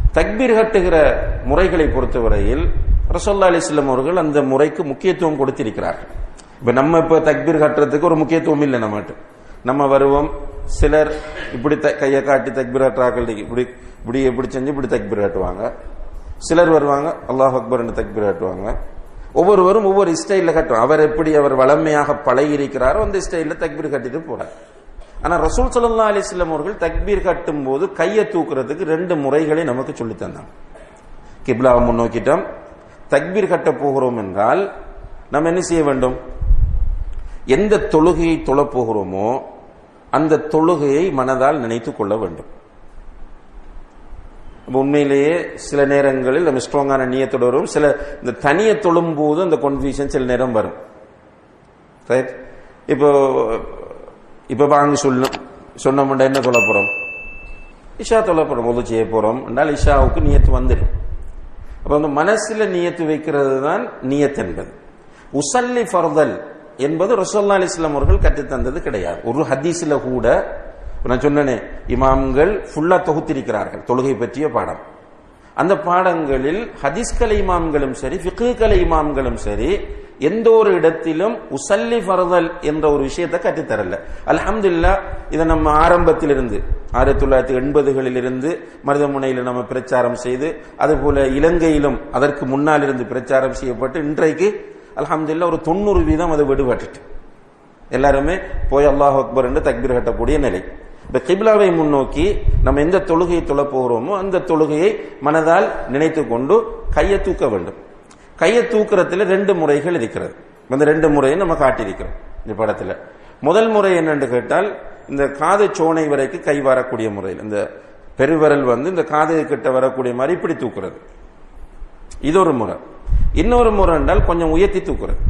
தக்பீர் கட்டுகிற முறைகளை பொறுத்தவரையில் ரசோல்லா அலிஸ்லாம் அவர்கள் அந்த முறைக்கு முக்கியத்துவம் கொடுத்திருக்கிறார்கள் இப்ப நம்ம இப்ப தக்பீர் கட்டுறதுக்கு ஒரு முக்கியத்துவம் இல்லை நம்மகிட்ட நம்ம வருவோம் சிலர் இப்படி த- கையை காட்டி தக்பீர் கட்டுறாக்கள் இப்படி இப்படி இப்படி செஞ்சு இப்படி தக்பீர் கட்டுவாங்க சிலர் வருவாங்க அல்லாஹ் அக்பர் என்று தக்பீர் கட்டுவாங்க ஒவ்வொருவரும் ஒவ்வொரு ஸ்டைல்ல கட்டுவாங்க அவர் எப்படி அவர் வளமையாக பழகி இருக்கிறாரோ அந்த ஸ்டைல்ல தக்பீர் கட்டிட்டு போறார் ஆனா ரசூல் ஸல்லல்லாஹு அலைஹி வஸல்லம் அவர்கள் தக்பீர் கட்டும் போது கையை தூக்குறதுக்கு ரெண்டு முறைகளை நமக்கு சொல்லி தந்தாங்க கிப்லாவை முன்னோக்கிட்டோம் தக்பீர் கட்ட போகிறோம் என்றால் நம்ம என்ன செய்ய வேண்டும் எந்த தொழுகையை தொழப் போகிறோமோ அந்த தொழுகையை மனதால் நினைத்துக் கொள்ள வேண்டும் அப்ப உண்மையிலேயே சில நேரங்களில் நம்ம ஸ்ட்ராங்கான நியத்தோடு வரும் சில இந்த தனியை தொழும் போது அந்த கன்ஃபியூஷன் சில நேரம் வரும் ரைட் இப்போ இப்போ வாங்க சொல்லணும் சொன்னோம்னா என்ன சொல்ல போறோம் இஷா தொல்ல போறோம் உதவி செய்ய போறோம் என்றால் இஷாவுக்கு நியத்து வந்துடும் அப்ப அந்த மனசுல நியத்து வைக்கிறது தான் நியத் என்பது உசல்லி ஃபர்தல் என்பது ரசோல்லா அலிஸ்லாம் அவர்கள் கற்றுத் தந்தது கிடையாது ஒரு ஹதீஸ்ல கூட இப்ப நான் சொன்னேனே இமாம்கள் ஃபுல்லா தொகுத்திருக்கிறார்கள் தொழுகை பற்றிய பாடம் அந்த பாடங்களில் ஹதீஸ்கலை இமாம்களும் சரி ஃபிக்குகலை இமாம்களும் சரி எந்த ஒரு இடத்திலும் உசல்லி ஃபர்தல் என்ற ஒரு விஷயத்தை கற்றுத்தரல அல்ஹம்துலில்லாஹ் இதை நம்ம ஆரம்பத்திலிருந்து ஆயிரத்தி தொள்ளாயிரத்தி எண்பதுகளில் இருந்து மருதமுனையில் நம்ம பிரச்சாரம் செய்து அதுபோல இலங்கையிலும் அதற்கு முன்னால் இருந்து பிரச்சாரம் செய்யப்பட்டு இன்றைக்கு அல்ஹம்துலில்லாஹ் ஒரு தொண்ணூறு வீதம் அது விடுபட்டுட்டு எல்லாருமே போய் அல்லாஹ் அக்பர் என்று தக்பீர் கட்டக்கூடிய நிலை இப்ப கிப்லாவை முன்னோக்கி நம்ம எந்த தொழுகையை தொழப் போகிறோமோ அந்த தொழுகையை மனதால் நினைத்து கொண்டு கையை தூக்க வேண்டும் கையை தூக்குறதுல ரெண்டு முறைகள் இருக்கிறது அந்த ரெண்டு முறையை நம்ம காட்டியிருக்கிறோம் இந்த படத்துல முதல் முறை என்னன்னு கேட்டால் இந்த காது சோனை வரைக்கும் கை வரக்கூடிய முறையில் இந்த பெருவிரல் வந்து இந்த காது கிட்ட வரக்கூடிய மாதிரி இப்படி தூக்குறது இது ஒரு முறை இன்னொரு முறை என்றால் கொஞ்சம் உயர்த்தி தூக்குறது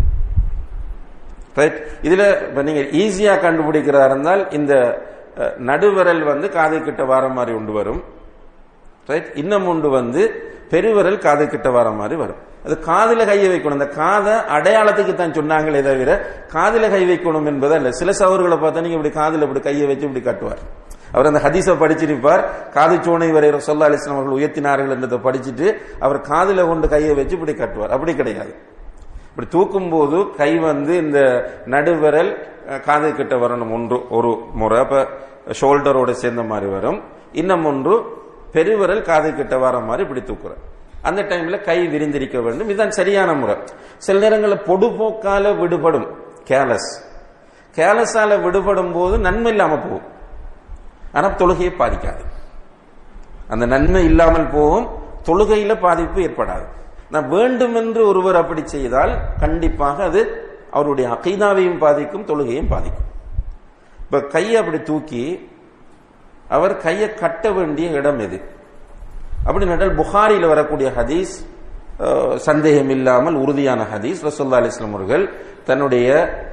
ரைட் இதுல இப்ப நீங்க ஈஸியா கண்டுபிடிக்கிறதா இருந்தால் இந்த அஹ், நடுவிரல் வந்து காது கிட்ட வர மாதிரி உண்டு வரும் ரைட் இன்னும் ஒன்று வந்து பெருவிரல் காது கிட்ட வர மாதிரி வரும் அது காதுல கையை வைக்கணும் அந்த காதை அடையாளத்துக்கு தான் சொன்னாங்களே தவிர காதுல கை வைக்கணும் என்பது அல்ல சில சவர்களை பார்த்தா நீங்க இப்படி காதுல இப்படி கையை வச்சு இப்படி காட்டுவார் அவர் அந்த ஹதீஸை படிச்சிருப்பார் காது சோனை வரை சொல்லா அலிஸ்லாம் அவர்கள் உயர்த்தினார்கள் என்றதை படிச்சுட்டு அவர் காதுல கொண்டு கையை வச்சு இப்படி காட்டுவார் அப்படி கிடையாது இப்படி தூக்கும் போது கை வந்து இந்த நடுவிரல் அஹ், காது கிட்ட வரணும் ஒன்று ஒரு முறை அப்ப ஷோல்டரோட சேர்ந்த மாதிரி வரும் இன்னும் ஒன்று பெருவிரல் காது கிட்ட வர மாதிரி இப்படி தூக்குற அந்த டைம்ல கை விரிந்திருக்க வேண்டும் இதுதான் சரியான முறை சில நேரங்களில் பொடுபோக்கால விடுபடும் கேலஸ் கேலஸால விடுபடும் போது நன்மை இல்லாம போகும் ஆனா தொழுகையை பாதிக்காது அந்த நன்மை இல்லாமல் போகும் தொழுகையில பாதிப்பு ஏற்படாது நான் வேண்டுமென்று ஒருவர் அப்படி செய்தால் கண்டிப்பாக அது அவருடைய அகைதாவையும் பாதிக்கும் தொழுகையும் பாதிக்கும் இப்ப கையை அப்படி தூக்கி அவர் கையை கட்ட வேண்டிய இடம் எது அப்படி நட்டால் புகாரியில் வரக்கூடிய ஹதீஸ் அஹ், சந்தேகம் இல்லாமல் உறுதியான ஹதீஸ் ரசோல்லா அலிஸ்லாம் அவர்கள் தன்னுடைய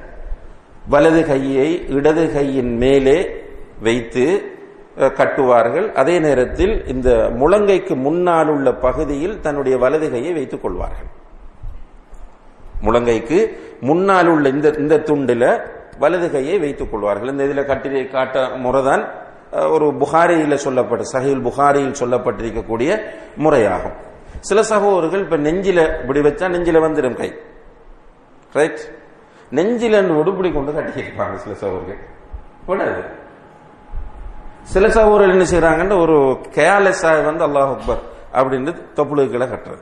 வலது கையை இடது கையின் மேலே வைத்து அஹ், கட்டுவார்கள் அதே நேரத்தில் இந்த முழங்கைக்கு முன்னால் உள்ள பகுதியில் தன்னுடைய வலது கையை வைத்துக் கொள்வார்கள் முழங்கைக்கு முன்னால் உள்ள இந்த இந்த துண்டுல வலது கையை வைத்துக் கொள்வார்கள் இந்த இதுல கட்டி காட்ட முறைதான் அஹ், ஒரு புகாரியில சொல்லப்பட்ட சஹீல் புகாரியில் சொல்லப்பட்டிருக்கக்கூடிய முறையாகும் சில சகோதரர்கள் இப்ப நெஞ்சில இப்படி வச்சா நெஞ்சில வந்துடும் கை ரைட் நெஞ்சில உடுப்படி கொண்டு கட்டியிருப்பாங்க சில சகோதரர்கள் கூடாது சில சகோதரர்கள் என்ன செய்யறாங்கன்னு ஒரு கேலஸா வந்து அல்லாஹ் அக்பர் அப்படின்னு தொப்புளுக்களை கட்டுறது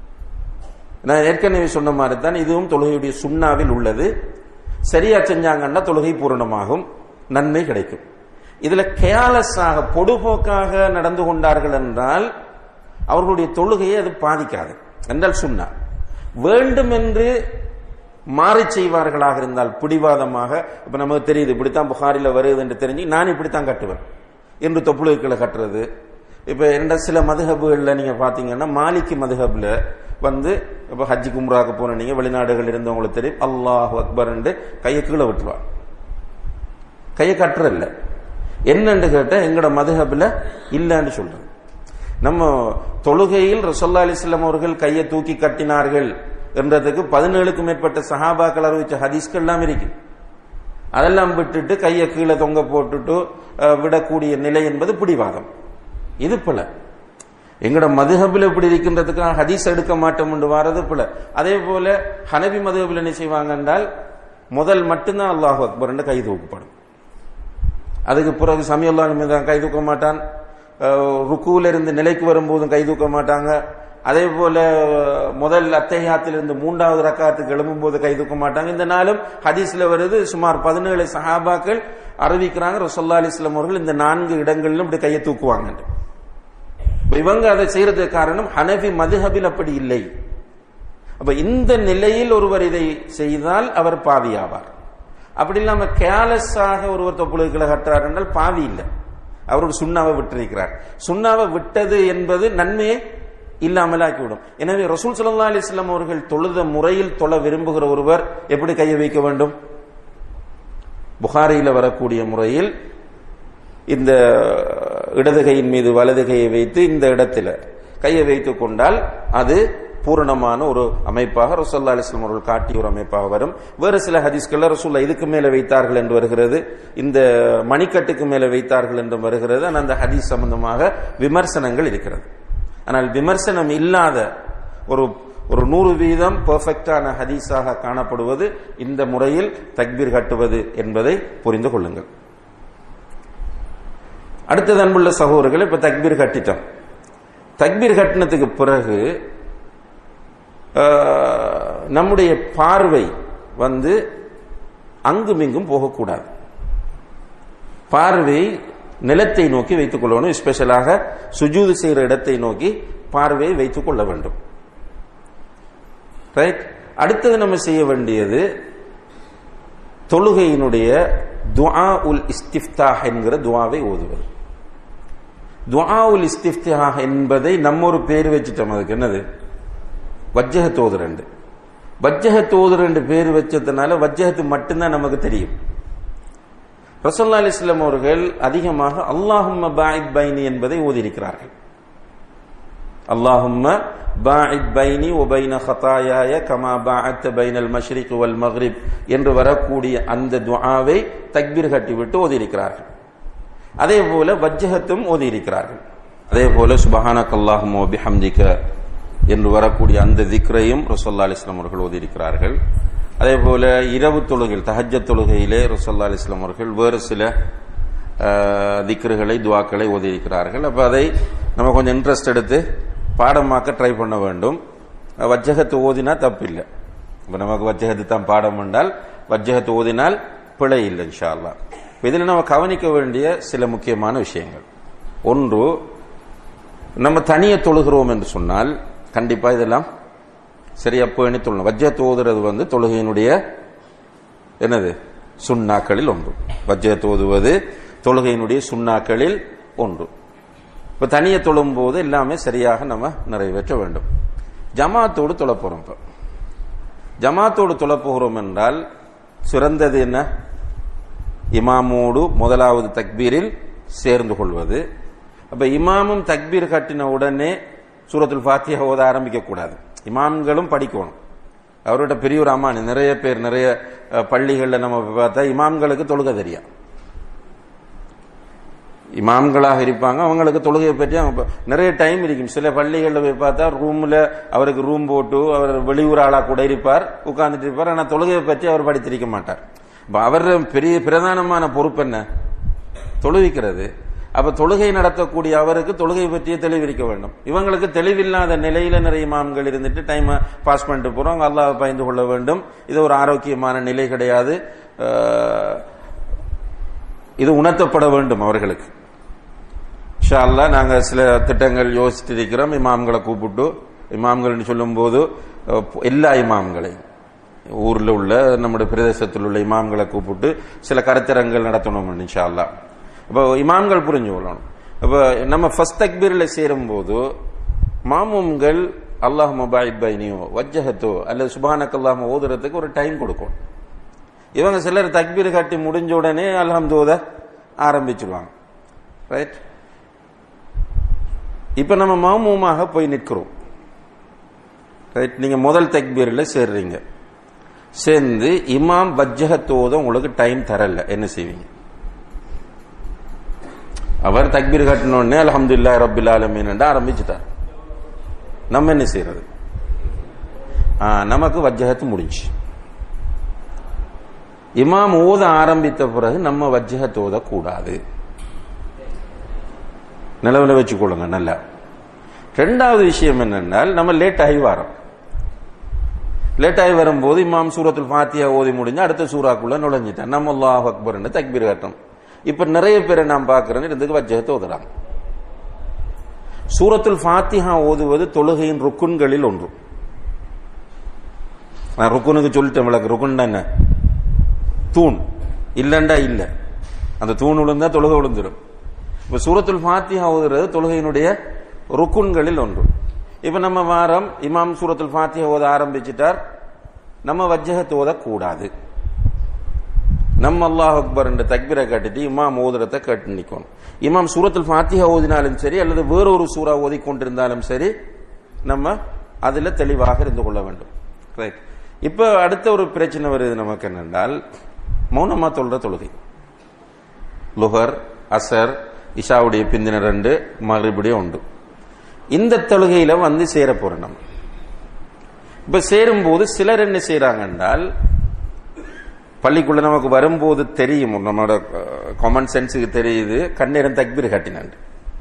நான் ஏற்கனவே சொன்ன மாதிரி தான் இதுவும் தொழுகையுடைய சுண்ணாவில் உள்ளது சரியா செஞ்சாங்கன்னா தொழுகை பூரணமாகும் நன்மை கிடைக்கும் இதுல கேலஸாக பொடுபோக்காக நடந்து கொண்டார்கள் என்றால் அவர்களுடைய தொழுகையை அது பாதிக்காது என்றால் சுண்ணா வேண்டும் என்று மாறி செய்வார்களாக இருந்தால் பிடிவாதமாக இப்ப நமக்கு தெரியுது இப்படித்தான் புகாரில வருது என்று தெரிஞ்சு நான் இப்படித்தான் கட்டுவேன் என்று தொப்புளுக்களை கட்டுறது இப்ப எந்த சில மதுஹபுகள்ல நீங்க பாத்தீங்கன்னா மாலிக்கு மதுஹப்ல வந்து இப்ப ஹஜ்ஜி கும்ராக்கு போன நீங்க வெளிநாடுகள் இருந்தவங்களுக்கு தெரியும் அல்லாஹ் அக்பர் கையை கீழே விட்டுருவாங்க கையை கட்டுறதில்ல என்னன்னு கேட்டா எங்கட மதுஹப்ல இல்லன்னு சொல்றது நம்ம தொழுகையில் ரசோல்லா அலிஸ்லாம் அவர்கள் கையை தூக்கி கட்டினார்கள் என்றதுக்கு பதினேழுக்கும் மேற்பட்ட சஹாபாக்கள் அறிவிச்ச ஹதீஸ்கள் எல்லாம் இருக்கு அதெல்லாம் விட்டுட்டு கையை கீழே தொங்க போட்டுட்டு அஹ், விடக்கூடிய நிலை என்பது பிடிவாதம் இது போல எங்கட மதுஹபில் எப்படி இருக்கின்றதுக்காக ஹதீஸ் எடுக்க மாட்டோம் என்று வாரது போல அதே போல ஹனபி மதுஹபில் என்ன செய்வாங்க என்றால் முதல் மட்டும்தான் அல்லாஹ் அக்பர் என்று கை தூக்கப்படும் அதுக்கு பிறகு சமியல்லான் மீது கை தூக்க மாட்டான் ருக்குல இருந்து நிலைக்கு வரும்போதும் கை தூக்க மாட்டாங்க அதே போல முதல் அத்தையாத்திலிருந்து மூன்றாவது ரக்காத்துக்கு எழும்பும் போது கை தூக்க மாட்டாங்க இந்த நாளும் ஹதீஸ்ல வருது சுமார் பதினேழு சஹாபாக்கள் அறிவிக்கிறாங்க ரசோல்லா அலிஸ்லாம் அவர்கள் இந்த நான்கு இடங்களிலும் இப்படி கையை தூக்குவாங்க இவங்க அதை செய்யறதுக்கு காரணம் ஹனஃபி மதுஹபில் அப்படி இல்லை அப்ப இந்த நிலையில் ஒருவர் இதை செய்தால் அவர் பாவி ஆவார் அப்படி இல்லாம கேலஸாக ஒருவர் தொப்புளுக்களை கட்டுறார் என்றால் பாவி இல்லை அவரோட சுண்ணாவை விட்டிருக்கிறார் சுண்ணாவை விட்டது என்பது நன்மையை இல்லாமல் ஆக்கிவிடும் எனவே ரசூல் சல்லா அலிஸ்லாம் அவர்கள் தொழுத முறையில் தொழ விரும்புகிற ஒருவர் எப்படி கையை வைக்க வேண்டும் புகாரியில் வரக்கூடிய முறையில் இந்த இடது கையின் மீது வலது கையை வைத்து இந்த இடத்துல கையை வைத்துக் கொண்டால் அது பூரணமான ஒரு அமைப்பாக ரசோல்லா அலிஸ்லாம் அவர்கள் காட்டிய ஒரு அமைப்பாக வரும் வேறு சில ஹதீஸ்கள் ரசூல்லா இதுக்கு மேல வைத்தார்கள் என்று வருகிறது இந்த மணிக்கட்டுக்கு மேல வைத்தார்கள் என்று வருகிறது ஆனால் அந்த ஹதீஸ் சம்பந்தமாக விமர்சனங்கள் இருக்கிறது ஆனால் விமர்சனம் இல்லாத ஒரு ஒரு நூறு வீதம் பெர்ஃபெக்டான ஹதீஸாக காணப்படுவது இந்த முறையில் தக்பீர் கட்டுவது என்பதை புரிந்து கொள்ளுங்கள் அடுத்தது அன்புள்ள சகோதரர்கள் இப்ப தக்பீர் கட்டிட்டோம் தக்பீர் கட்டினத்துக்கு பிறகு நம்முடைய பார்வை வந்து அங்குமிங்கும் போகக்கூடாது பார்வை நிலத்தை நோக்கி வைத்துக் கொள்ளணும் ஸ்பெஷலாக சுஜூது செய்கிற இடத்தை நோக்கி பார்வையை வைத்துக் கொள்ள வேண்டும் ரைட் அடுத்தது நம்ம செய்ய வேண்டியது தொழுகையினுடைய துஆ உல் இஸ்திஃப்தாஹ் என்கிற துவாவை ஓதுவது துஆ உல் இஸ்திஃப்தாஹ் என்பதை நம்ம ஒரு பேர் வச்சுட்டோம் அதுக்கு என்னது வஜ்ஜகத்தோது ரெண்டு வஜ்ஜகத்தோது ரெண்டு பேர் வச்சதுனால வஜ்ஜகத்து மட்டும்தான் நமக்கு தெரியும் ரசல்லா அலிஸ்லாம் அவர்கள் அதிகமாக அல்லாஹும்ம பாயித் பைனி என்பதை ஓதியிருக்கிறார்கள் அல்லாஹும்ம பாயித் பைனி ஒபைன ஹதாயாய கமா பாஅத்த பைனல் மஷ்ரிக் வல் மக்ரிப் என்று வரக்கூடிய அந்த துஆவை தக்பீர் கட்டிவிட்டு ஓதியிருக்கிறார்கள் அதே போல வஜ்ஜகத்தும் ஓதியிருக்கிறார்கள் அதே போல சுபஹானக் அல்லாஹும் பிஹம்திக என்று வரக்கூடிய அந்த திக்ரையும் ரசோல்லா அலிஸ்லாம் அவர்கள் ஓதியிருக்கிறார்கள் அதே போல இரவு தொழுகையில் தஹஜ தொழுகையிலே ரசோல்லா அலிஸ்லாம் அவர்கள் வேறு சில திக்ருகளை துவாக்களை ஓதியிருக்கிறார்கள் அப்ப அதை நம்ம கொஞ்சம் இன்ட்ரெஸ்ட் எடுத்து பாடமாக்க ட்ரை பண்ண வேண்டும் வஜ்ஜகத்து ஓதினா தப்பு இல்லை இப்ப நமக்கு வஜ்ஜகத்து தான் பாடம் என்றால் வஜ்ஜகத்து ஓதினால் பிழை இல்லை இன்ஷா அல்லா இதில் நம்ம கவனிக்க வேண்டிய சில முக்கியமான விஷயங்கள் ஒன்று நம்ம தனியே தொழுகிறோம் என்று சொன்னால் கண்டிப்பா இதெல்லாம் சரியா பேணி தொழணும் வஜ்ஜத் ஓதுறது வந்து தொழுகையினுடைய என்னது சுண்ணாக்களில் ஒன்று வஜ்ஜத் ஓதுவது தொழுகையினுடைய சுண்ணாக்களில் ஒன்று இப்ப தனியே தொழும் போது எல்லாமே சரியாக நம்ம நிறைவேற்ற வேண்டும் ஜமாத்தோடு தொழப்போறோம் இப்ப ஜமாத்தோடு தொழப்போகிறோம் என்றால் சிறந்தது என்ன இமாமோடு முதலாவது தக்பீரில் சேர்ந்து கொள்வது அப்ப இமாமும் தக்பீர் கட்டின உடனே சூரத்துல் ஃபாத்தியா ஓத ஆரம்பிக்க கூடாது இமாம்களும் படிக்கணும் அவரோட பெரிய ஒரு அம்மானு நிறைய பேர் நிறைய பள்ளிகளில் நம்ம பார்த்தா இமாம்களுக்கு தொழுக தெரியும் இமாம்களாக இருப்பாங்க அவங்களுக்கு தொழுகையை பற்றி அவங்க நிறைய டைம் இருக்கும் சில பள்ளிகளில் போய் பார்த்தா ரூம்ல அவருக்கு ரூம் போட்டு அவர் வெளியூர் ஆளா கூட இருப்பார் உட்கார்ந்துட்டு இருப்பார் ஆனால் தொழுகையை பற்றி அவர் படித்திருக்க மாட்டார் அவர் பெரிய பிரதானமான பொறுப்பு என்ன தொழுவிக்கிறது அப்ப தொழுகை நடத்தக்கூடிய அவருக்கு தொழுகை பற்றிய தெளிவிக்க வேண்டும் இவங்களுக்கு தெளிவில்லாத நிலையில நிறைய இமாம்கள் இருந்துட்டு டைம் பாஸ் பண்ணிட்டு போறோம் அல்லாஹ் பயந்து கொள்ள வேண்டும் இது ஒரு ஆரோக்கியமான நிலை கிடையாது இது உணர்த்தப்பட வேண்டும் அவர்களுக்கு ஷால்லா நாங்க சில திட்டங்கள் யோசித்து இருக்கிறோம் இமாம்களை கூப்பிட்டு இமாம்கள்னு சொல்லும் போது எல்லா இமாம்களையும் ஊர்ல உள்ள நம்முடைய பிரதேசத்தில் உள்ள இமாம்களை கூப்பிட்டு சில கருத்தரங்கள் நடத்தணும் இன்ஷா அல்லா இப்போ இமாம்கள் புரிஞ்சு கொள்ளணும் இப்போ நம்ம ஃபர்ஸ்ட் தக்பீரில் சேரும்போது மாமும்கள் அல்லாஹ் மபாயித் பைனியோ வஜ்ஜஹத்தோ அல்லது சுபானக் அல்லாஹ் ஓதுறதுக்கு ஒரு டைம் கொடுக்கும் இவங்க சிலர் தக்பீர் கட்டி முடிஞ்ச உடனே அல்ஹம்தோத ஆரம்பிச்சிருவாங்க ரைட் இப்ப நம்ம மாமூமாக போய் நிற்கிறோம் ரைட் நீங்க முதல் தக்பீரில் சேர்றீங்க சேர்ந்து இமாம் வஜ்ஜகத்தோத உங்களுக்கு டைம் தரல என்ன செய்வீங்க அவர் தக்பீர் கட்டினோடனே அலமதுல்லா ரபில் ஆலமீன் ஆரம்பிச்சுட்டார் நம்ம என்ன செய்யறது ஆ, நமக்கு வஜ்ஜகத்து முடிஞ்சு இமாம் ஓத ஆரம்பித்த பிறகு நம்ம வஜ்ஜகத் ஓதக்கூடாது நிலவில் வச்சுக்கொள்ளுங்க நல்லா ரெண்டாவது விஷயம் என்னென்னால் நம்ம லேட் ஆகி வரோம் லேட் ஆகி வரும்போது இமாம் சூரத்துல் ஃபாத்தியா ஓதி முடிஞ்சு அடுத்த சூறாக்குள்ள நுழைஞ்சிட்டேன் நம்ம அல்லாஹ் அக்பர்னு தக்பீர் கட்டம் இப்ப நிறைய பேரை நான் பார்க்கிறேன் இதுக்கு வஜ்ஜகத்தை ஓதுறாங்க சூரத்துல் ஃபாத்திஹா ஓதுவது தொழுகையின் ருக்குன்களில் ஒன்று நான் ருக்குனுக்கு சொல்லிட்டேன் விளக்கு ருக்குன்னா என்ன தூண் இல்லண்டா இல்ல அந்த தூண் விழுந்தா தொழுகை விழுந்துடும் இப்ப சூரத்துல் ஃபாத்திஹா ஓதுறது தொழுகையினுடைய ருக்குன்களில் ஒன்று இப்ப நம்ம வாரம் இமாம் சூரத்துல் ஃபாத்திஹா ஓத ஆரம்பிச்சிட்டார் நம்ம வஜ்ஜகத்தை ஓதக்கூடாது நம்ம அல்லாஹ் அக்பர் என்ற தக்பீரை கட்டிட்டு இமாம் ஓதுறத கேட்டு நிக்கணும் இமாம் சூரத்துல் ஃபாத்திஹா ஓதினாலும் சரி அல்லது வேறொரு சூறா ஓதி கொண்டிருந்தாலும் சரி நம்ம அதுல தெளிவாக இருந்து கொள்ள வேண்டும் ரைட் இப்ப அடுத்த ஒரு பிரச்சனை வருது நமக்கு என்னென்றால் மௌனமா தொல்ற தொழுகை லுஹர் அசர் இஷாவுடைய பிந்தின ரெண்டு மறுபடியும் உண்டு இந்த தொழுகையில வந்து சேர போறோம் நம்ம இப்ப சேரும்போது சிலர் என்ன செய்யறாங்க என்றால் பள்ளிக்குள்ள நமக்கு வரும்போது தெரியும் நம்மளோட காமன் சென்ஸுக்கு தெரியுது கண்ணீரன் தக்பீர் கட்டினான்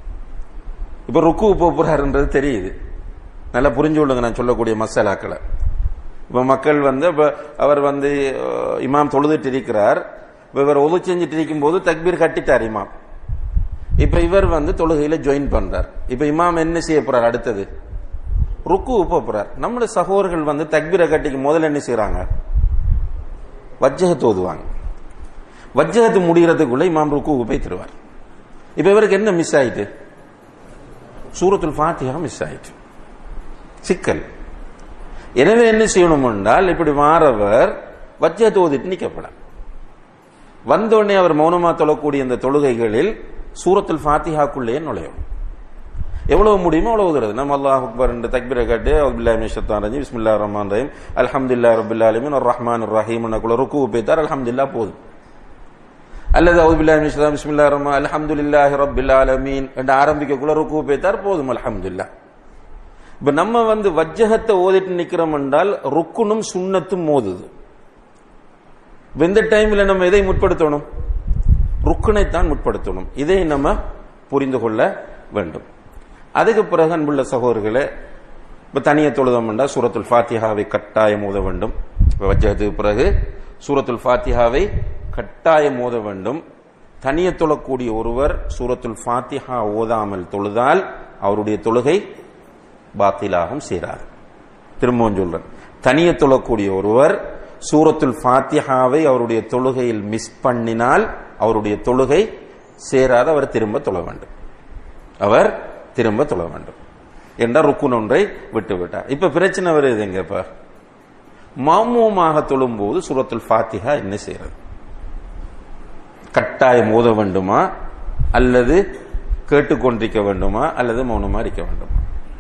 இப்ப ருக்கு போறாருன்றது தெரியுது நல்லா புரிஞ்சு கொள்ளுங்க நான் சொல்லக்கூடிய மசாலாக்களை இப்ப மக்கள் வந்து இப்ப அவர் வந்து அஹ், இமாம் தொழுதுட்டு இருக்கிறார் இப்ப இவர் ஒது செஞ்சுட்டு இருக்கும் போது தக்பீர் கட்டிட்டார் இமாம் இப்ப இவர் வந்து தொழுகையில ஜாயின் பண்றார் இப்ப இமாம் என்ன செய்ய போறார் அடுத்தது ருக்கு போறார் நம்முடைய சகோதரர்கள் வந்து தக்பீரை கட்டிக்கு முதல்ல என்ன செய்யறாங்க வஜ்ஜகத்து ஓதுவாங்க வஜ்ஜகத்து முடிகிறதுக்குள்ள இமாம் ருக்கு போய் தருவார் இப்ப இவருக்கு என்ன மிஸ் ஆயிட்டு சூரத்துல் ஃபாத்திஹா மிஸ் ஆயிட்டு சிக்கல் எனவே என்ன செய்யணும் என்றால் இப்படி மாறவர் வஜ்ஜகத்து ஓதிட்டு நிக்கப்படார் வந்தோடனே அவர் மௌனமா தொழக்கூடிய இந்த தொழுகைகளில் சூரத்துல் ஃபாத்திஹாக்குள்ளே நுழையும் எவ்வளவு முடியுமோ அவ்வளவு ஓதுறது நம்ம அல்லாஹ் அக்பர் என்று தக்பீரை காட்டு அவுபில்லா மிஷத்தான் ரஜி பிஸ்மில்லா ரஹ்மான் ரஹீம் அல்ஹம்துலில்லாஹி ரப்பில் ஆலமீன் ஒரு ரஹ்மான் ரஹீம் குள்ள ருக்கு பேத்தார் அல்ஹம்துலில்லாஹ் போதும் அல்லது அவுபில்லா மிஷத்தான் பிஸ்மில்லா ரஹ்மான் அல்ஹம்துலில்லாஹி ரப்பில் ஆலமீன் என்று ஆரம்பிக்கக்குள்ள ருக்கு பேத்தார் போதும் அல்ஹம்துலில்லாஹ் இப்ப நம்ம வந்து வஜ்ஜகத்தை ஓதிட்டு நிக்கிறோம் என்றால் ருக்குனும் சுன்னத்தும் மோதுது இப்ப இந்த டைம்ல நம்ம எதை முற்படுத்தணும் ருக்குனைத்தான் முற்படுத்தணும் இதை நம்ம புரிந்து கொள்ள வேண்டும் அதுக்கு பிறகு அன்புள்ள சகோதரர்களே இப்ப தனிய தொழுதம் என்றால் சூரத்துல் ஃபாத்திஹாவை கட்டாயம் ஓத வேண்டும் இப்ப வஜ்ஜகத்துக்கு பிறகு சூரத்துல் ஃபாத்திஹாவை கட்டாயம் ஓத வேண்டும் தனிய தொழக்கூடிய ஒருவர் சூரத்துல் ஃபாத்திஹா ஓதாமல் தொழுதால் அவருடைய தொழுகை பாத்திலாகும் சேராது திரும்பவும் சொல்றேன் தனிய தொழக்கூடிய ஒருவர் சூரத்துல் ஃபாத்திஹாவை அவருடைய தொழுகையில் மிஸ் பண்ணினால் அவருடைய தொழுகை சேராத அவர் திரும்ப தொழ வேண்டும் அவர் திரும்ப தொழ வேண்டும் என்ற ருக்குன் ஒன்றை விட்டு விட்டார் இப்ப பிரச்சனை வருது எங்க இப்ப மாமூமாக தொழும்போது சூரத்துல் ஃபாத்திஹா என்ன செய்யறது கட்டாயம் ஓத வேண்டுமா அல்லது கேட்டுக்கொண்டிருக்க வேண்டுமா அல்லது மௌனமா இருக்க வேண்டுமா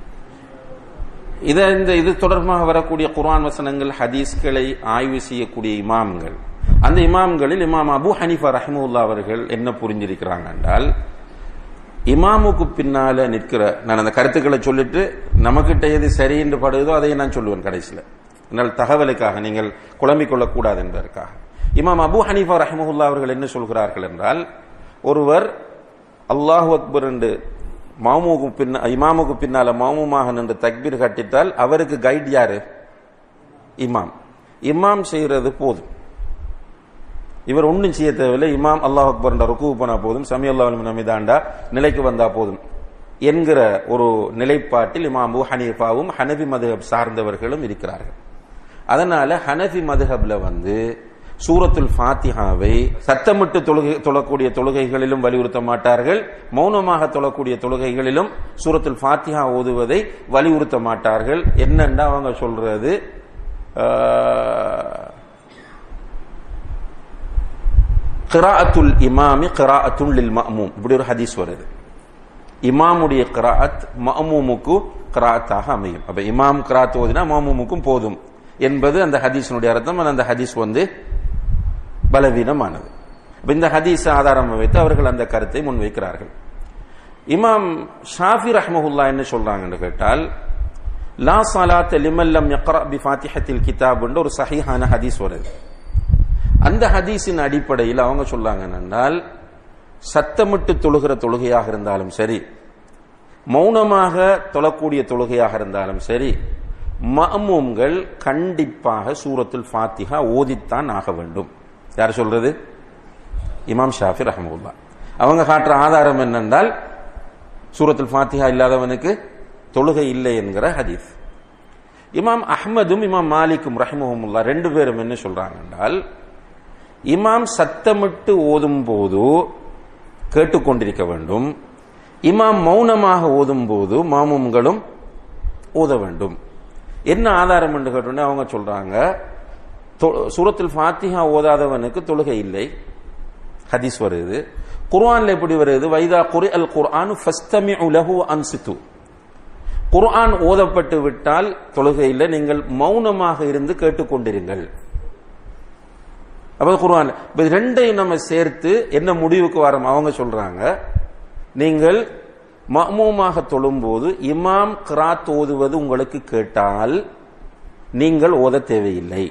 இத இந்த இது தொடர்பாக வரக்கூடிய குர்ஆன் வசனங்கள் ஹதீஸ்களை ஆய்வு செய்யக்கூடிய இமாம்கள் அந்த இமாம்களில் இமாம் அபு ஹனீஃபா ரஹ்மவுல்லா அவர்கள் என்ன புரிஞ்சிருக்கிறாங்க என்றால் இமாமுக்கு பின்னால நிற்கிற நான் அந்த கருத்துக்களை சொல்லிட்டு நமக்கிட்ட எது சரி என்று படுதோ அதை நான் சொல்லுவேன் கடைசியில் என்னால் தகவலுக்காக நீங்கள் குழம்பிக் கொள்ளக்கூடாது என்பதற்காக இமாம் அபு ஹனீஃபா ரஹ்மஹுல்லா அவர்கள் என்ன சொல்கிறார்கள் என்றால் ஒருவர் அல்லாஹு அக்பர் என்று மாமுக்கு பின்ன இமாமுக்கு பின்னால மாமுமாக நின்று தக்பீர் கட்டிட்டால் அவருக்கு கைட் யாரு இமாம் இமாம் செய்யறது போதும் இவர் ஒன்றும் செய்ய தேவையில்லை இமாம் அல்லாஹ் அக்பர் ருக்கு போனா போதும் சமி அல்லாஹ் நமிதாண்டா நிலைக்கு வந்தா போதும் என்கிற ஒரு நிலைப்பாட்டில் இமாம் அபு ஹனீஃபாவும் ஹனபி மதுஹப் சார்ந்தவர்களும் இருக்கிறார்கள் அதனால ஹனஃபி மதுஹப்ல வந்து சூரத்துல் ஃபாத்திஹாவை சத்தமிட்டு தொழுகை தொழக்கூடிய தொழுகைகளிலும் வலியுறுத்த மாட்டார்கள் மௌனமாக தொழக்கூடிய தொழுகைகளிலும் சூரத்துல் ஃபாத்திஹா ஓதுவதை வலியுறுத்த மாட்டார்கள் என்னன்னா அவங்க சொல்றது கிராஅத்துல் இமாமி கிராஅத்துல் லில் மஅமூம் இப்படி ஒரு ஹதீஸ் வருது இமாமுடைய கிராஅத் மஅமூமுக்கு கிராத்தாக அமையும் அப்ப இமாம் கிராத் ஓதினா மஅமூமுக்கும் போதும் என்பது அந்த ஹதீஸினுடைய அர்த்தம் அந்த ஹதீஸ் வந்து பலவீனமானது இப்ப இந்த ஹதீஸ் ஆதாரம் வைத்து அவர்கள் அந்த கருத்தை முன்வைக்கிறார்கள் இமாம் ஷாஃபி ரஹ்மஹுல்லா என்ன சொல்றாங்கன்னு கேட்டால் லா சலாத் லிமல்லம் யக்ரா பி ஃபாத்திஹத்தில் கிதாப் ஒரு சஹீஹான ஹதீஸ் வருது அந்த ஹதீஸின் அடிப்படையில் அவங்க சொல்லாங்க என்றால் சத்தமிட்டு தொழுகிற தொழுகையாக இருந்தாலும் சரி மௌனமாக தொழக்கூடிய தொழுகையாக இருந்தாலும் சரி மஅமூம்கள் கண்டிப்பாக சூரத்துல் ஃபாத்திஹா ஓதித்தான் ஆக வேண்டும் யார் சொல்றது இமாம் ஷாஃபி ரஹமுல்லா அவங்க காட்டுற ஆதாரம் என்னென்றால் சூரத்துல் ஃபாத்திஹா இல்லாதவனுக்கு தொழுகை இல்லை என்கிற ஹதீஸ் இமாம் அஹ்மதும் இமாம் மாலிக்கும் ரஹிமஹமுல்லா ரெண்டு பேரும் என்ன சொல்றாங்க என்றால் இமாம் சத்தமிட்டு ஓதும் போது கேட்டுக்கொண்டிருக்க வேண்டும் இமாம் மௌனமாக ஓதும் போது மாமும்களும் ஓத வேண்டும் என்ன ஆதாரம் என்று கேட்டோன்னே அவங்க சொல்றாங்க சூரத்தில் ஃபாத்திஹா ஓதாதவனுக்கு தொழுகை இல்லை ஹதீஸ் வருது குர்ஆன்ல எப்படி வருது வைதா குரி அல் குர்ஆன் ஃபஸ்தமி உலகு அன்சித்து குர்ஆன் ஓதப்பட்டு விட்டால் தொழுகையில் நீங்கள் மௌனமாக இருந்து கேட்டுக்கொண்டிருங்கள் அப்ப குர்ஆன் இப்ப இது ரெண்டையும் நம்ம சேர்த்து என்ன முடிவுக்கு வரோம் அவங்க சொல்றாங்க நீங்கள் மமூமாக தொழும்போது இமாம் கிராத் ஓதுவது உங்களுக்கு கேட்டால் நீங்கள் ஓத தேவையில்லை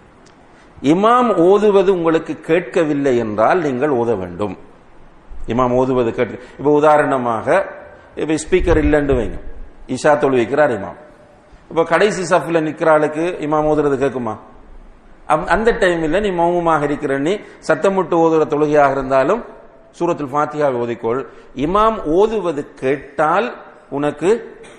இமாம் ஓதுவது உங்களுக்கு கேட்கவில்லை என்றால் நீங்கள் ஓத வேண்டும் இமாம் ஓதுவது கேட்க இப்ப உதாரணமாக இப்ப ஸ்பீக்கர் இல்லைன்னு வைங்க இஷா தொழுவிக்கிறார் இமாம் இப்ப கடைசி சஃப்ல நிக்கிற ஆளுக்கு இமாம் ஓதுறது கேட்குமா அந்த டைமில் நீ மௌனமாக இருக்கிற நீ சத்தமிட்டு ஓதுற தொழுகையாக இருந்தாலும் சூரத்தில் ஃபாத்தியா ஓதிக்கொள் இமாம் ஓதுவது கேட்டால் உனக்கு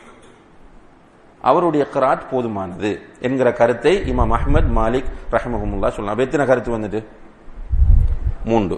அவருடைய கராத் போதுமானது என்கிற கருத்தை இமாம் அஹமத் மாலிக் ரஹமஹமுல்லா சொல்லலாம் எத்தனை கருத்து வந்துட்டு மூன்று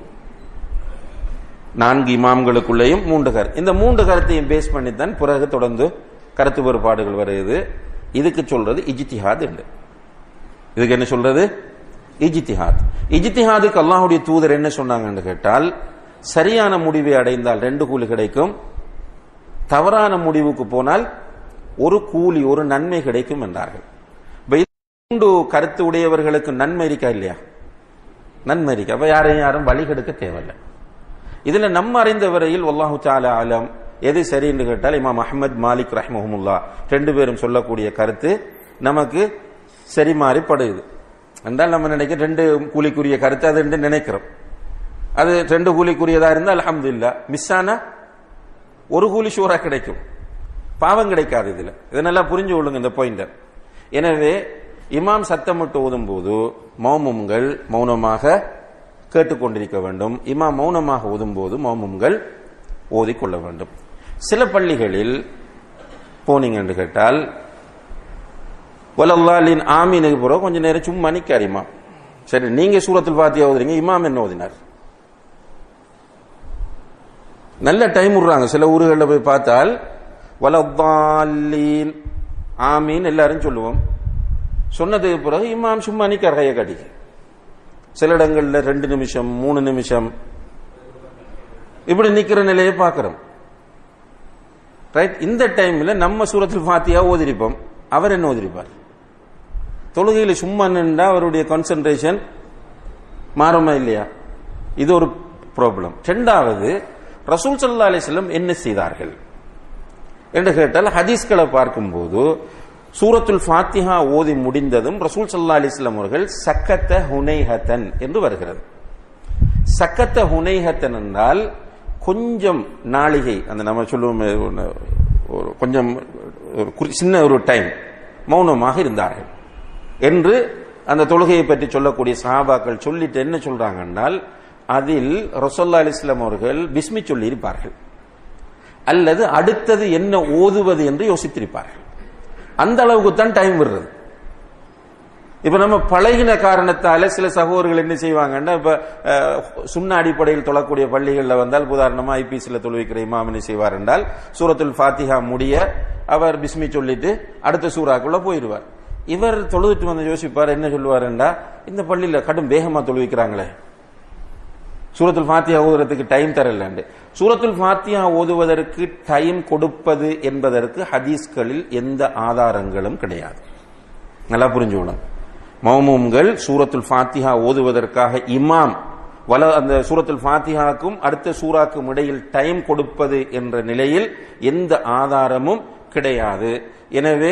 நான்கு இமாம்களுக்குள்ளேயும் மூன்று கருத்து இந்த மூன்று கருத்தையும் பேஸ் பண்ணித்தான் பிறகு தொடர்ந்து கருத்து வேறுபாடுகள் வருது இதுக்கு சொல்றது இஜித்திஹாத் உண்டு இதுக்கு என்ன சொல்றது இஜித்திஹாத் இஜித்திஹாதுக்கு அல்லாஹுடைய தூதர் என்ன சொன்னாங்கன்னு கேட்டால் சரியான முடிவை அடைந்தால் ரெண்டு கூலி கிடைக்கும் தவறான முடிவுக்கு போனால் ஒரு கூலி ஒரு நன்மை கிடைக்கும் என்றார்கள் மூன்று கருத்து உடையவர்களுக்கு நன்மை இருக்கா இல்லையா நன்மை இருக்கு அப்ப யாரையும் யாரும் வழி கெடுக்க தேவையில்லை இதுல நம்ம அறிந்த வரையில் ஒல்லாஹு தாலா ஆலம் எது சரி என்று கேட்டால் இமாம் அஹமத் மாலிக் ரஹ்மஹமுல்லா ரெண்டு பேரும் சொல்லக்கூடிய கருத்து நமக்கு சரி மாறி படுது என்றால் நம்ம நினைக்க ரெண்டு கூலிக்குரிய கருத்து அது என்று நினைக்கிறோம் அது ரெண்டு கூலிக்குரியதா இருந்தால் அலமது இல்ல மிஸ் ஆனா ஒரு கூலி ஷூரா கிடைக்கும் பாவம் கிடைக்காது இதுல இதை நல்லா புரிஞ்சு கொள்ளுங்க இந்த பாயிண்ட் எனவே இமாம் சத்தமிட்டு ஓதும் போது மௌமும்கள் மௌனமாக கேட்டுக்கொண்டிருக்க வேண்டும் இமாம் மௌனமாக ஓதும் போது மௌமும்கள் ஓதிக்கொள்ள வேண்டும் சில பள்ளிகளில் போனீங்க என்று கேட்டால் ஒலல்லாலின் ஆமீனுக்கு பிறகு கொஞ்ச நேரம் சும்மா நிக்கார் இமாம் சரி நீங்க சூரத்தில் பாத்தியா ஓதுறீங்க இமாம் என்ன ஓதினார் நல்ல டைம் விடுறாங்க சில ஊர்களில் போய் பார்த்தால் வலத்தாலீன் ஆமீன் எல்லாரும் சொல்லுவோம் சொன்னதுக்கு பிறகு இமாம் சும்மா நிக்கார் கையை காட்டிக்க சில இடங்கள்ல ரெண்டு நிமிஷம் மூணு நிமிஷம் இப்படி நிக்கிற நிலையை பார்க்கிறோம் ரைட் இந்த டைம்ல நம்ம சூரத்தில் பாத்தியா ஓதிரிப்போம் அவர் என்ன ஓதிரிப்பார் தொழுகையில சும்மா நின்றா அவருடைய கான்சென்ட்ரேஷன் மாறுமா இல்லையா இது ஒரு ப்ராப்ளம் ரெண்டாவது ரசூல் சல்லா அலிஸ்லம் என்ன செய்தார்கள் என்று கேட்டால் ஹதீஸ்களை பார்க்கும்போது சூரத்துல் ஃபாத்திஹா ஓதி முடிந்ததும் ரசூல் சல்லா அலிஸ்லாம் அவர்கள் சக்கத்த ஹுனைஹத்தன் என்று வருகிறது சக்கத்த ஹுனைஹத்தன் என்றால் கொஞ்சம் நாளிகை அந்த நம்ம சொல்லுவோம் ஒரு கொஞ்சம் ஒரு சின்ன ஒரு டைம் மௌனமாக இருந்தார்கள் என்று அந்த தொழுகையை பற்றி சொல்லக்கூடிய சஹாபாக்கள் சொல்லிட்டு என்ன சொல்றாங்க என்றால் அதில் ரசோல்லா அலிஸ்லாம் அவர்கள் பிஸ்மி சொல்லி இருப்பார்கள் அல்லது அடுத்தது என்ன ஓதுவது என்று யோசித்திருப்பார்கள் அந்த அளவுக்கு தான் டைம் விடுறது இப்ப நம்ம பழகின காரணத்தால சில சகோதரர்கள் என்ன செய்வாங்கன்னா இப்ப சுண்ண அடிப்படையில் தொழக்கூடிய பள்ளிகளில் வந்தால் உதாரணமா ஐபிசில தொழுவிக்கிற இமாம் என்ன செய்வார் என்றால் சூரத்துல் ஃபாத்திஹா முடிய அவர் பிஸ்மி சொல்லிட்டு அடுத்த சூறாக்குள்ள போயிடுவார் இவர் தொழுதுட்டு வந்து யோசிப்பார் என்ன சொல்லுவார் என்றா இந்த பள்ளியில கடும் வேகமா தொழுவிக்கிறாங்களே சூரத்துல் ஃபாத்தியா ஓதுறதுக்கு டைம் தரலண்டு சூரத்துல் ஃபாத்தியா ஓதுவதற்கு டைம் கொடுப்பது என்பதற்கு ஹதீஸ்களில் எந்த ஆதாரங்களும் கிடையாது நல்லா புரிஞ்சுக்கணும் மௌமூம்கள் சூரத்துல் ஃபாத்திஹா ஓதுவதற்காக இமாம் வல அந்த சூரத்துல் ஃபாத்திஹாக்கும் அடுத்த சூறாக்கும் இடையில் டைம் கொடுப்பது என்ற நிலையில் எந்த ஆதாரமும் கிடையாது எனவே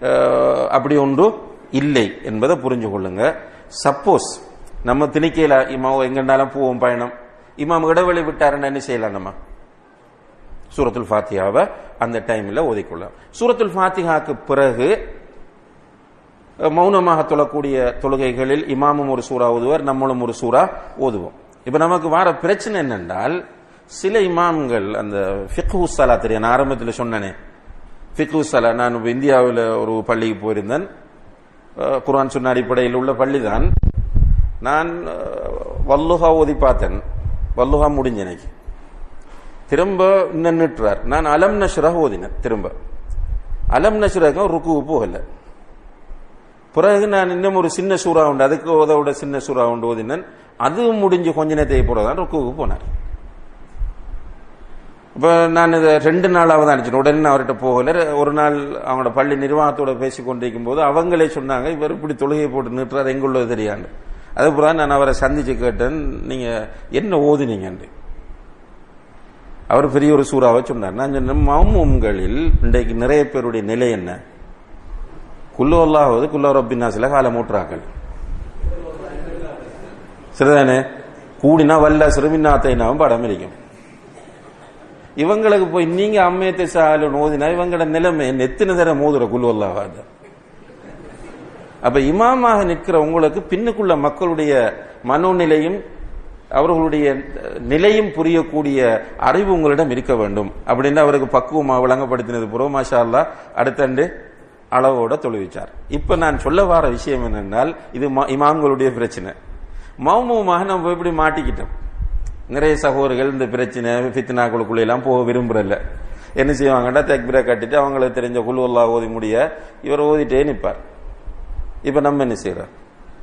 அஹ், அப்படி ஒன்று இல்லை என்பதை புரிஞ்சு கொள்ளுங்க சப்போஸ் நம்ம திணிக்கையில இமாம் எங்கன்னாலும் போவோம் பயணம் இமாம் இடைவெளி விட்டாருன்னு என்ன செய்யலாம் நம்ம சூரத்துல் ஃபாத்தியாவை அந்த டைம்ல ஓதிக்கொள்ளலாம் சூரத்துல் ஃபாத்திஹாக்கு பிறகு அஹ், மௌனமாக தொழக்கூடிய தொழுகைகளில் இமாமும் ஒரு சூறா ஓதுவார் நம்மளும் ஒரு சூறா ஓதுவோம் இப்ப நமக்கு வர பிரச்சனை என்னென்றால் சில இமாம்கள் அந்த ஃபிக்ஹு சலா தெரியும் நான் ஆரம்பத்தில் சொன்னனே ஃபிக்ஹு சலா நான் இப்ப இந்தியாவில் ஒரு பள்ளிக்கு போயிருந்தேன் அஹ், குர்ஆன் சொன்ன அடிப்படையில் உள்ள பள்ளி தான் நான் அஹ், வல்லுஹா ஓதி பார்த்தேன் வல்லுஹா முடிஞ்ச எனக்கு திரும்ப நின்றுட்டுறார் நான் அலம் நஷ்ரா ஓதினேன் திரும்ப அலம் நஷ்ரகம் ருக்கு போகல பிறகு நான் இன்னும் ஒரு சின்ன சூறா உண்டு அதுக்கு உதவோட சின்ன சூறா உண்டு ஓதினேன் அதுவும் முடிஞ்சு கொஞ்ச நேரத்தை போறதான் ருக்குவுக்கு போனார் இப்ப நான் இதை ரெண்டு நாளாவது அனுப்பிச்சேன் உடனே நான் அவர்கிட்ட போகல ஒரு நாள் அவங்களோட பள்ளி நிர்வாகத்தோட பேசி கொண்டிருக்கும் போது அவங்களே சொன்னாங்க இவர் இப்படி தொழுகை போட்டு நிறுத்துறாரு எங்குள்ளது தெரியாண்டு அதுபோல நான் அவரை சந்திச்சு கேட்டேன் நீங்க என்ன ஓதுனீங்கன்னு அவர் பெரிய ஒரு சூறாவை சொன்னார் நான் சொன்னேன் மௌமும்களில் இன்றைக்கு நிறைய பேருடைய நிலை என்ன குல்லு அல்லாவது குல்லோ ரப்பின்னாசில கால மூட்டுறாக்கள் சரிதானே கூடினா வல்ல சிறுமின்னாத்தைனாவும் படம் இருக்கும் இவங்களுக்கு போய் நீங்க அம்மையத்தை சாலு ஓதினா இவங்களோட நிலைமை எத்தனை தர மோதுற குல்லு அல்லாவாது அப்ப இமாமாக நிற்கிற உங்களுக்கு பின்னுக்குள்ள மக்களுடைய மனோநிலையும் அவர்களுடைய நிலையும் புரியக்கூடிய அறிவு உங்களிடம் இருக்க வேண்டும் அப்படின்னு அவருக்கு பக்குவமா விளங்கப்படுத்தினது புறோ மாஷா அல்லா அடுத்தண்டு அளவோட தொழுவிச்சார் இப்ப நான் சொல்ல வர விஷயம் என்னென்னால் இது ம- இமாம்களுடைய பிரச்சனை மௌனமாக நம்ம இப்படி மாட்டிக்கிட்டோம் நிறைய சகோதரர்கள் இந்த பிரச்சனை ஃபித்னாக்களுக்குள்ள எல்லாம் போக விரும்புறல என்ன செய்வாங்கன்னா தக்பீரை கட்டிட்டு அவங்களுக்கு தெரிஞ்ச குழுவல்லா ஓதி முடிய இவர் ஓதிட்டே நிப்பார் இப்ப நம்ம என்ன செய்யறோம்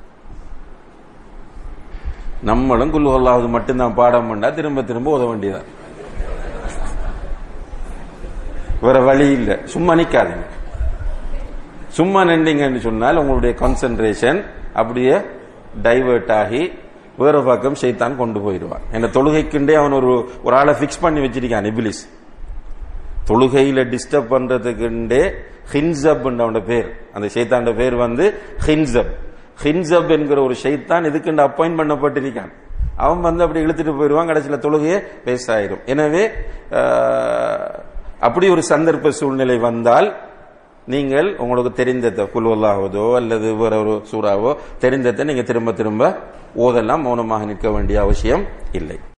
நம்மளும் குல்லுவல்லாவது மட்டும்தான் பாடம் பண்ணா திரும்ப திரும்ப உத வேண்டியதான் வேற வழி இல்லை சும்மா நிக்காதீங்க சும்மா நின்றீங்கன்னு சொன்னால் உங்களுடைய கான்சென்ட்ரேஷன் அப்படியே டைவர்ட் ஆகி வேற பக்கம் சைத்தான் கொண்டு போயிடுவான் என்ன தொழுகைக்குண்டே அவன் ஒரு ஒரு ஆளை ஃபிக்ஸ் பண்ணி வச்சிருக்கான் இபிலிஸ் தொழுகையில டிஸ்டர்ப் பண்றதுக்குண்டே ஹின்சப் அவனோட பேர் அந்த ஷைத்தாண்ட பேர் வந்து ஹின்சப் ஹின்சப் என்கிற ஒரு ஷைத்தான் இதுக்குண்டு அப்பாயிண்ட் பண்ணப்பட்டிருக்கான் அவன் வந்து அப்படி இழுத்துட்டு போயிடுவான் கடைசியில தொழுகையே வேஸ்ட் ஆயிடும் எனவே ஆஹ், அப்படி ஒரு சந்தர்ப்ப சூழ்நிலை வந்தால் நீங்கள் உங்களுக்கு தெரிந்ததை குல்வல்லாவதோ அல்லது வேற ஒரு சூறாவோ தெரிந்ததை நீங்க திரும்ப திரும்ப ஓதெல்லாம் மௌனமாக நிற்க வேண்டிய அவசியம் இல்லை